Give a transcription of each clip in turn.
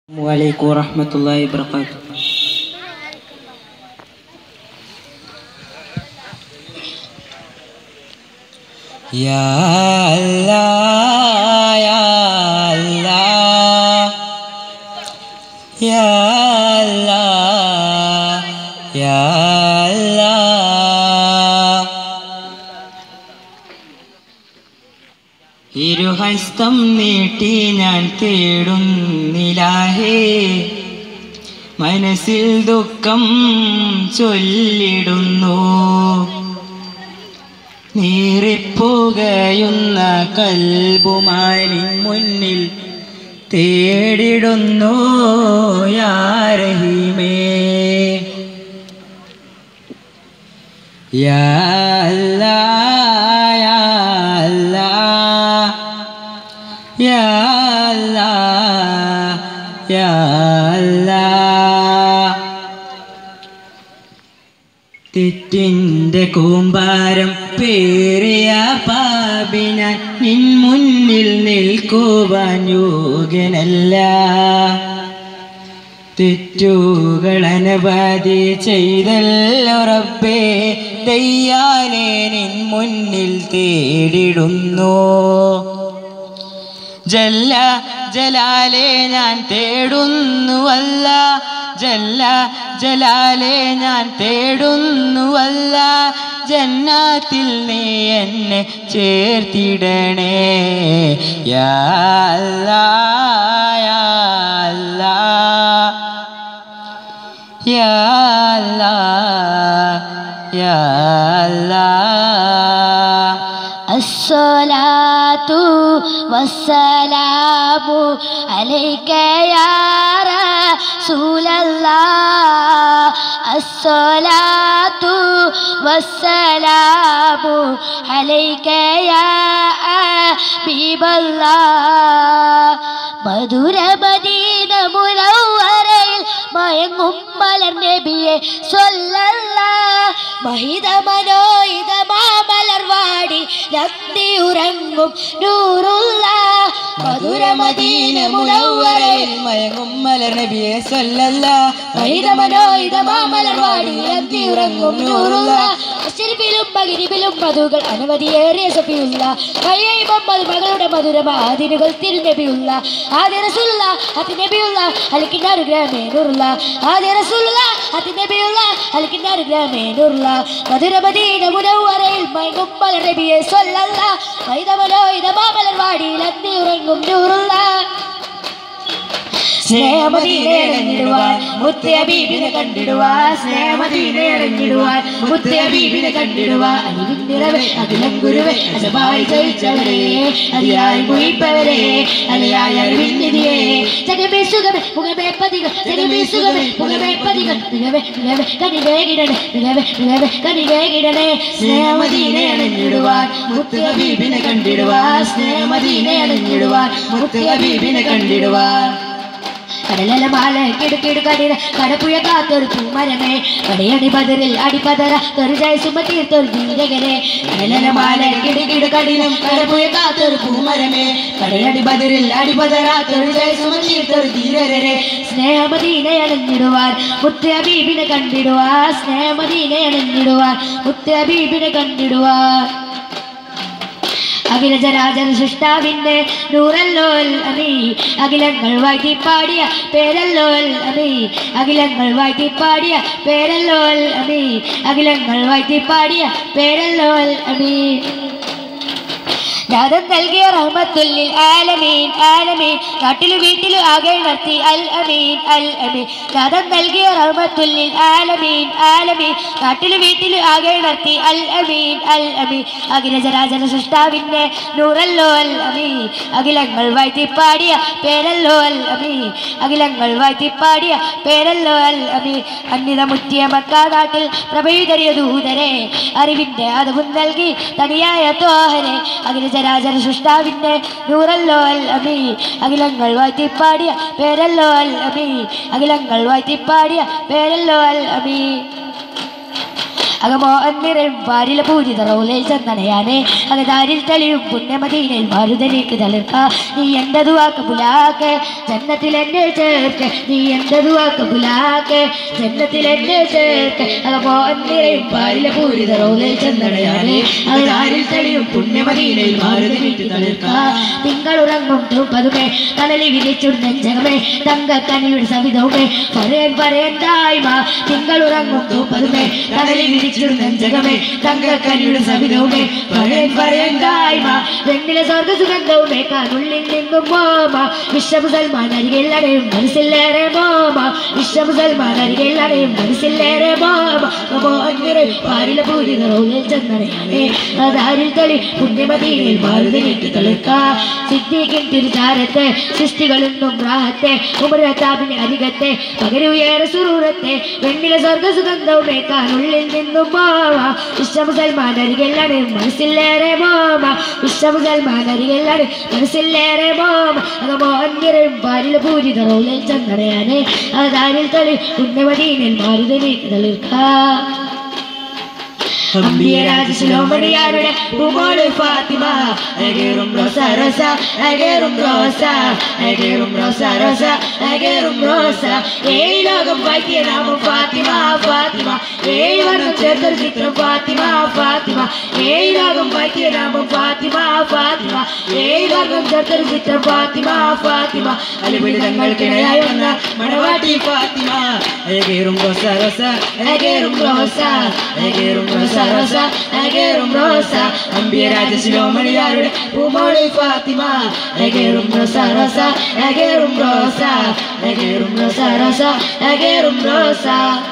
عليكم ورحمة الله وبركاته يا الله يا الله يا الله يا الله ഇരുഹസ്തം നീട്ടി ഞാൻ തേടുന്നിലാഹേ മനസ്സിൽ ദുഃഖം ചൊല്ലിടുന്നു നീറിപ്പുകയുന്ന കൽബുമാലിൻ മുന്നിൽ തേടിടുന്നു യാരഹിമേ യാ അല്ലാ യാ അല്ലാ യാ അല്ലാ യാ അല്ലാ തെറ്റിൻ്റെ കൂമ്പാരം പേറിയ പാപിനാൻ നിൻ മുന്നിൽ നിൽക്കുവാൻ യോഗ്യനല്ല തെറ്റുകൾ അനവധി ചെയ്തല്ലോ റബ്ബേ ദയ്യാനെ നിൻ മുന്നിൽ തേടിടുന്നു ജല്ല ജലാലെ ഞാൻ തേടുന്നുവല്ല ജല്ല ജലാലെ ഞാൻ തേടുന്നുവല്ല ജന്നാത്തിൽ നീ എന്നെ ചേർത്തിടണേ യാ അല്ലാ, യാ അല്ലാ, യാ അല്ലാ, യാ അല്ലാ. الصلاة والسلام عليك يا رسول الله الصلاة والسلام عليك يا حبيب الله മധുര മദീന മുനവ്വരയിൽ മയങ്ങും മലർ നബിയെ സ്വല്ലല്ല മഹിത മനോഹിത മാമലർവാടി നന്ദി ഉറങ്ങും നൂറുള്ള മധുര മദീന മുനവ്വരയിൽ മയങ്ങും മലർ നബിയെ സല്ലല്ല മഹിത മനോഹിത മാമലർവാടി നന്ദി ഉറങ്ങും നൂറുള്ള അശരിപ്പിലും മകിരിപ്പിലും മധുകൾ അനവധിയേറിയ സഫിയുള്ള പയ്യ മുഹമ്മദ് മകളുടെ മധുരമ ആദിനുകൾ തിരുനബിയുള്ള ആദ്യ റസൂലുള്ള അതി നബിയുള്ള അലിക്കിന്നാർ ഗ്രാമേ നൂറുള്ള ആദ്യ റസൂലുള്ള അതി നബിയുള്ള അലിക്കിന്നാർ ഗ്രാമേ നൂറുള്ള മധുര മദീന മുനവ്വരയിൽ മയങ്ങും മലർ നബിയെ സ്വല്ലല്ല മഹിത മനോഹിത മാമലർവാടിയിൽ അന്തി ഉറങ്ങും നൂറുള്ള സ്നേഹമതിനെ ഇറങ്ങിടുവാൻ മുത്തയ ബീബിനെ കണ്ടിടുവാൻ സ്നേഹമതിനെ ഇറങ്ങിടുവാൻ മുത്തയ ബീബിനെ കണ്ടിടുവാൻ അലിവിൻ നിറവേ അഖിലം ഗുരുവേ അസമായി ജയിച്ചവരെ അതിയായി മുയിപ്പവരെ അലയായ അറിവിന്നിതിയെ ജഗമേ സുഖമേ മുഖമേ പതികൾ ജഗമേ സുഖമേ മുഖമേ പതികൾ മികവേ മികവേ കണികേ കിടണേ മികവേ മികവേ കണികേ കിടണേ സ്നേഹമതിനെ അണഞ്ഞിടുവാൻ മുത്തയ ബീബിനെ കണ്ടിടുവാൻ സ്നേഹമതിനെ അണഞ്ഞിടുവാൻ മുത്തയ ബീബിനെ കണ്ടിടുവാൻ കടലല മാല കിടുക്കിടു കടിര കടപ്പുഴ കാത്തൊരു പൂമരമേ കടയടി ബദറിൽ അടിപതര തൊരു ജയ സുമതീർത്തൊരു ധീരകരെ കടലല മാല കിടുകിടു കടിരം കടപ്പുഴ കാത്തൊരു പൂമരമേ കടയടി ബദറിൽ അടിപതര തൊരു ജയ സുമതീർത്തൊരു ധീരകരെ സ്നേഹമതീനെ അണഞ്ഞിടുവാൻ മുത്ത അബീബിനെ കണ്ടിടുവാൻ സ്നേഹമതീനെ അണഞ്ഞിടുവാൻ മുത്ത അബീബിനെ കണ്ടിടുവാൻ അഖിലജരാജൻ സൃഷ്ടാവിന്റെ നൂറല്ലോൽ അമി അഖിലങ്ങൾ വാഴ്ത്തി പാടിയ പേരല്ലോൽ അമി അഖിലങ്ങൾ വാഴ്ത്തി പാടിയ പേരല്ലോൽ അമി അഖിലങ്ങൾ വാഴ്ത്തി പാടിയ പേരല്ലോൽ അമി നാദം നൽകിയ റഹ്മത്തുല്ലിൽ ആലമീൻ ആലമീൻ നാട്ടിലും വീട്ടിലും ആകെ നടത്തി അൽ അമീൻ അൽ അമീൻ നാദം നൽകിയ റഹ്മത്തുല്ലിൽ ആലമീൻ ആലമീൻ നാട്ടിലും വീട്ടിലും ആകെ നടത്തി അൽ അമീൻ അൽ അമീൻ അഖിലജരാജന സൃഷ്ടാവിന്റെ നൂറല്ലോ അൽ അമീൻ അഖിലങ്ങൾ വാഴ്ത്തിപ്പാടിയ പേരല്ലോ അൽ അമീൻ അഖിലങ്ങൾ വാഴ്ത്തിപ്പാടിയ പേരല്ലോ അൽ അമീൻ അന്നിത മുറ്റിയ മക്കാ നാട്ടിൽ പ്രഭയുതരിയ ദൂതരെ അറിവിന്റെ അതവും നൽകി തനിയായ തോഹരെ അഖിലജരാജന സൃഷ്ടാവിന്റെ നൂറല്ലോ അൽ അമീ അഖിലങ്ങൾ വാഴ്ത്തിപ്പാടിയ പേരല്ലോ അൽ അമീ അഖിലങ്ങൾ വാഴ്ത്തിപ്പാടിയ പേരല്ലോ അൽ അമീ അകമോ അന്നിറയും വാരില പൂരിത റോലയിൽ ചെന്നണയാനേ അകതാരിൽ തെളിയും പുണ്യമദീനയിൽ മാരുതലേക്ക് തളിർക്ക നീ എന്തതു വാക്കബുലാക്ക് ജന്നത്തിൽ എന്നെ ചേർക്ക് നീ എന്തതു വാക്കബുലാക്ക് ജന്നത്തിൽ എന്നെ ചേർക്ക് അകമോ അന്നിറയും വാരില പൂരിത റോലയിൽ ചെന്നണയാനേ അകതാരിൽ തെളിയും പുണ്യമദീനയിൽ മാരുതലേക്ക് തളിർക്ക തിങ്കളുറങ്ങും തൂപ്പതുമേ കടലി വിരിച്ചും നെഞ്ചകമേ തങ്കക്കനിയുടെ സവിധവുമേ പറയാൻ പറയണ്ടായ്മ തിങ്കളുറങ്ങും തൂപ്പതുമേ കടലി വിരിച്ചും നെഞ്ചകമേ തങ്കക്കനിയുടെ സവിധവുമേ പറയാൻ പറയണ്ടായ്മ വെണ്ണിലെ സ്വർഗ സുഗന്ധവുമേ കാനുള്ളിൽ നിന്നും മോമ വിശ്വമുസൽമാൻ അരികെല്ലടയും മനസ്സിലേറെ മോമ വിശ്വമുസൽമാൻ അരികെല്ലടയും മനസ്സിലേറെ മോമ പാരില പൂരിത റോലിൽ ചെന്നടയാനേ അതാരിൽ കളി പുണ്യമതിയിൽ മാറുതിനിട്ട് കളിക്ക സിദ്ധിക്കും തിരുചാരത്തെ സൃഷ്ടികളെന്നും റാഹത്തെ ഉമരത്താപിന് അരികത്തെ പകരുയേറെ സുറൂറത്തെ വെണ്ണിലെ സ്വർഗ സുഗന്ധവുമേ കാനുള്ളിൽ നിന്നും മോമ വിശ്വമുസൽമാൻ അരികെല്ലടേ മനസ്സിലേറെ മോമ വിശ്വമുസൽമാൻ അരികെല്ലടേ മനസ്സിലേറെ മോമ അതമോ അന്യരും പാരില പൂരിത റോലിൽ ചെന്നടയാനേ അതാരിൽ കളി പുണ്യമതിയിൽ മാറുതിനിട്ട് കളിക്ക അമ്പിയരാജശിലോമണിയാരുടെ പൂമോള് ഫാത്തിമ അകേറും റോസ റോസ അകേറും റോസ അകേറും റോസ റോസ അകേറും റോസ ഏഴ് ലോകം വായിക്കിയ നാമം ഫാത്തിമ ഫാത്തിമ ഏഴ് വർണ്ണം ചേർത്തൊരു ചിത്രം ഫാത്തിമ ഫാത്തിമ ഏഴ് ലോകം വായിക്കിയ നാമം ഫാത്തിമ ഫാത്തിമ ഏഴ് വർണ്ണം ചേർത്തൊരു ചിത്രം ഫാത്തിമ ഫാത്തിമ അലിപിടിതങ്ങൾക്കിടയായി വന്ന മണവാട്ടി ഫാത്തിമ അഴകേറും റോസ റോസ അകേറും റോസ അഴകേറും റോസ റോസ അകേറും റോസ അമ്പിയരാജ ശിരോമണിയാരുടെ പൂമോളി ഫാത്തിമ അകേറും റോസ റോസ അകേറും റോസ അകേറും റോസ റോസ അകേറും റോസ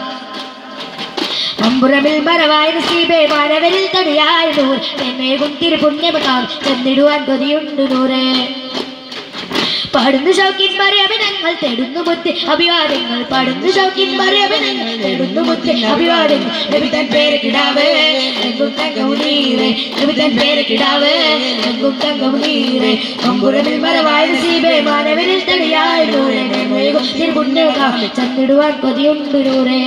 അമ്പുറമിൽ മറവായ നസീബേ മാനവരിൽ തടിയായ നൂർ എന്നേകും തിരുപുണ്യമതാം ചെന്നിടുവാൻ കൊതിയുണ്ട് നൂറ് പാടുന്നു ഷൗക്കിന്മാരെ അഭിനങ്ങൾ തേടുന്നു മുത്ത് അഭിവാദങ്ങൾ പാടുന്നു ഷൗക്കിന്മാരെ അഭിനങ്ങൾ തേടുന്നു മുത്ത് അഭിവാദങ്ങൾ നബി തൻ പേര് കിടാവ് എങ്കും തങ്കവും നീരെ നബി തൻ പേര് കിടാവ് എങ്കും തങ്കവും നീരെ അമ്പുറമിൽ മറവായ നസീബേ മാനവരിൽ തടിയായ നൂറെ എന്നേകും തിരുപുണ്യമതാം ചെന്നിടുവാൻ കൊതിയുണ്ട് നൂറേ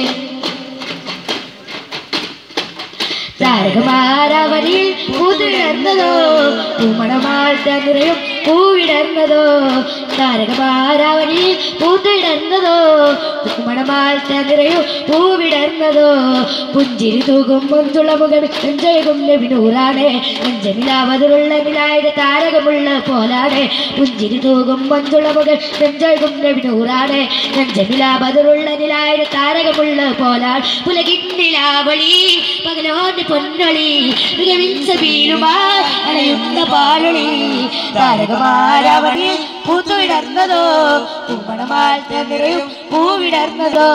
താരകമാരാവരിയിൽ പൂതിടർന്നതോ പൂമണമാൾ തന്നിറയും പൂവിടർന്നതോ താരകമാരാവരിയിൽ പൂത്തിടർന്നതോ പൂമണമാൾ തന്നിറയും പൂവിടർന്നതോ പുഞ്ചിരി തൂകും മുന്തുള്ള മുഖം നെഞ്ചഴുകും നബിനൂറാണ് നെഞ്ചമിലാവതിലുള്ള നിലായുടെ താരകമുള്ള പോലാണ് പുഞ്ചിരി തൂകും മഞ്ചുള്ള മുഖം നെഞ്ചഴുകും നബിനൂറാണ് നെഞ്ചമിലാവതിലുള്ള നിലായുടെ താരകമുള്ള പോലാണ് പുലകിന്നിലാവളി പകലോന്റെ പൊന്നൊളി മികവിൻ സബീലുമായി അണയുന്ന പാലൊളി താരകമാരാവണി പൂത്തുവിടർന്നതോ കുമ്മണമാൽ നിറയും പൂവിടർന്നതോ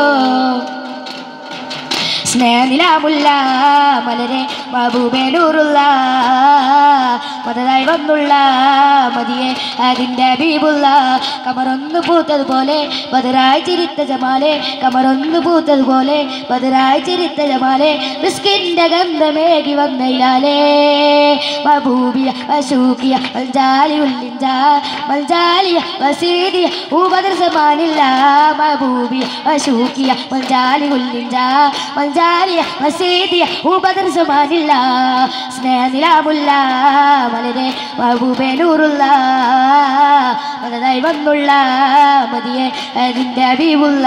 സ്നേഹനിലാമുള്ള മലരെ മബൂബേനൂറുള്ള മതതായി വന്നുള്ള മതിയെ അതിൻ്റെ ബീബുള്ള കമറൊന്ന് പൂത്തതുപോലെ ബദറായി ചിരിത്ത ജമാലെ കമറൊന്ന് പൂത്തതുപോലെ ബദറായി ചിരിത്ത ജമാലെ ബിസ്കിൻ്റെ ഗന്ധമേകി വന്നയിലാലേ മബൂബിയ വശൂക്കിയ മൽജാലി ഉല്ലിഞ്ച മൽജാലിയ വസീദിയ ഊബദർ സമാനില്ല മബൂബിയ വശൂക്കിയ മൽജാലി ഉല്ലിഞ്ച മൽജാലിയ വസീദിയ ഊബദർ സമാനില്ല സ്നേഹനിലാമുള്ള മലരെ മബൂബേനൂറുള്ള മതതായി വന്നുള്ള മതിയെ അതിൻ്റെ അബീബുള്ള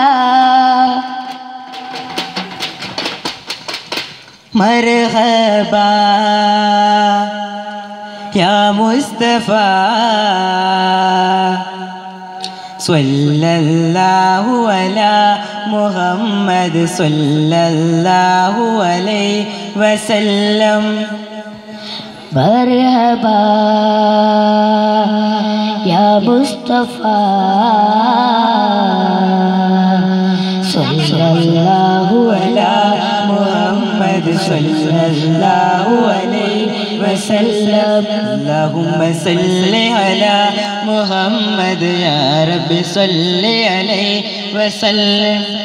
مرحبا يا مصطفى صلى الله على محمد صلى الله عليه وسلم مرحبا يا مصطفى صلى الله على محمد صلى الله عليه وسلم اللهم صل على محمد يا رب صل عليه وسلم